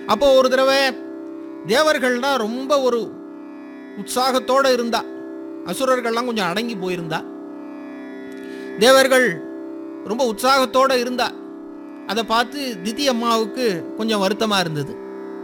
அப்போ ஒரு தடவை தேவர்கள்னா ரொம்ப ஒரு உற்சாகத்தோட இருந்தா அசுரர்கள்லாம் கொஞ்சம் அடங்கி போயிருந்தா தேவர்கள் ரொம்ப உற்சாகத்தோட இருந்தா அதை பார்த்து திதி அம்மாவுக்கு கொஞ்சம் வருத்தமா இருந்தது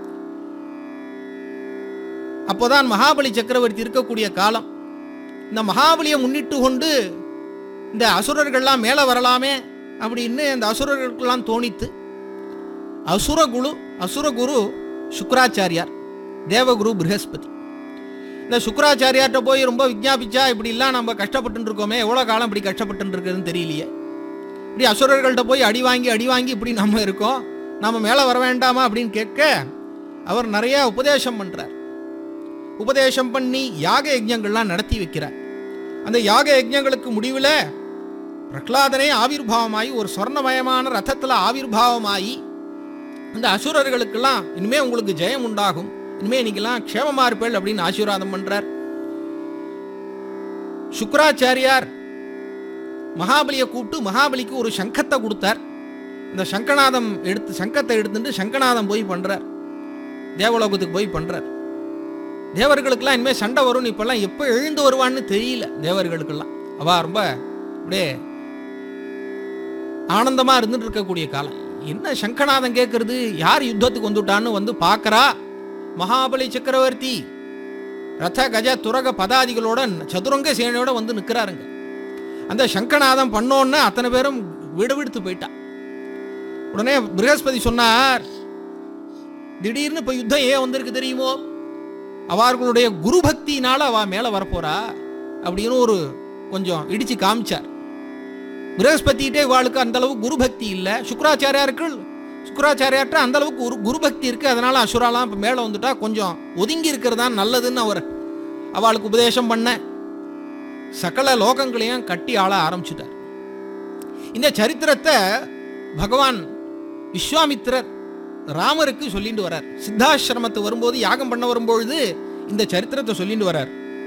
அப்போதான் மகாபலி சக்கரவர்த்தி இருக்கக்கூடிய காலம் இந்த மகாபலியை முன்னிட்டு கொண்டு இந்த அசுரர்கள்லாம் மேலே வரலாமே அப்படின்னு இந்த அசுரர்களுக்கெல்லாம் தோணித்து அசுரகுரு அசுரகுரு சுக்கராச்சாரியார் தேவகுரு ப்ரஹஸ்பதி இந்த சுக்கராச்சாரியார்கிட்ட போய் ரொம்ப விஜாபிச்சா இப்படிலாம் நம்ம கஷ்டப்பட்டு இருக்கோமே எவ்வளோ காலம் இப்படி கஷ்டப்பட்டு இருக்குதுன்னு தெரியலையே இப்படி அசுரர்கள்ட்ட போய் அடி வாங்கி அடி வாங்கி இப்படி நம்ம இருக்கோம் நம்ம மேலே வர வேண்டாமா அப்படின்னு கேட்க அவர் நிறைய உபதேசம் பண்ணுறார் உபதேசம் பண்ணி யாக யஜ்ஞங்கள்லாம் நடத்தி வைக்கிறார் அந்த யாக யஜ்ஞங்களுக்கு முடிவில் பிரகலாதனே ஆவிர்பாவமாகி ஒரு சொர்ணமயமான ரதத்தில் ஆவிர்பாவமாகி அந்த அசுரர்களுக்கெல்லாம் இனிமே உங்களுக்கு ஜெயம் உண்டாகும் இனிமே நீங்கெல்லாம் க்ஷேமமா இருப்பேள் அப்படின்னு ஆசீர்வாதம் பண்றார் சுக்கராச்சாரியார் மகாபலியை கூப்பிட்டு மகாபலிக்கு ஒரு சங்கத்தை கொடுத்தார் இந்த சங்கநாதம் எடுத்து சங்கத்தை எடுத்துட்டு சங்கநாதம் போய் பண்றார் தேவலோகத்துக்கு போய் பண்றார் தேவர்களுக்கெல்லாம் இனிமேல் சண்டை வரும்னு இப்பெல்லாம் எப்போ எழுந்து வருவான்னு தெரியல தேவர்களுக்கெல்லாம் அவ ரொம்ப அப்படியே ஆனந்தமா இருந்துட்டு இருக்கக்கூடிய காலம் என்ன சங்கநாதம் கேட்கறது யார் யுத்தத்துக்கு வந்துட்டான்னு வந்து பார்க்கறா மகாபலி சக்கரவர்த்தி ரத கஜ துரக பதாதிகளோட சதுரங்க சேனையோட வந்து நிற்கிறாருங்க அந்த சங்கநாதம் பண்ணோன்னு அத்தனை பேரும் விடுவிடுத்து போயிட்டா உடனே ப்ரகஸ்பதி சொன்னார் திடீர்னு இப்போ யுத்தம் ஏன் வந்திருக்கு தெரியுமோ அவர்களுடைய குரு பக்தியினால அவ மேலே வரப்போறா அப்படின்னு ஒரு கொஞ்சம் இடிச்சு காமிச்சார் ப்ரகஸ்பதிகிட்டே இவாளுக்கு அந்த அளவுக்கு குரு பக்தி இல்லை சுக்கராச்சாரியாருக்கு சுக்கராச்சாரியார்ட்ட அந்த அளவுக்கு ஒரு குரு பக்தி இருக்கு அதனால அசுராலாம் இப்போ மேலே வந்துட்டா கொஞ்சம் ஒதுங்கி இருக்கிறது தான் நல்லதுன்னு அவர் அவளுக்கு உபதேசம் பண்ண சகல லோகங்களையும் கட்டி ஆள ஆரம்பிச்சுட்டார் இந்த சரித்திரத்தை பகவான் விஸ்வாமித்திரர் ராமருக்கு சொல்லிட்டு வரார் சித்தாசிரமத்து வரும்போது யாகம் பண்ண வரும்பொழுது இந்த சரித்திரத்தை சொல்லிட்டு வரார்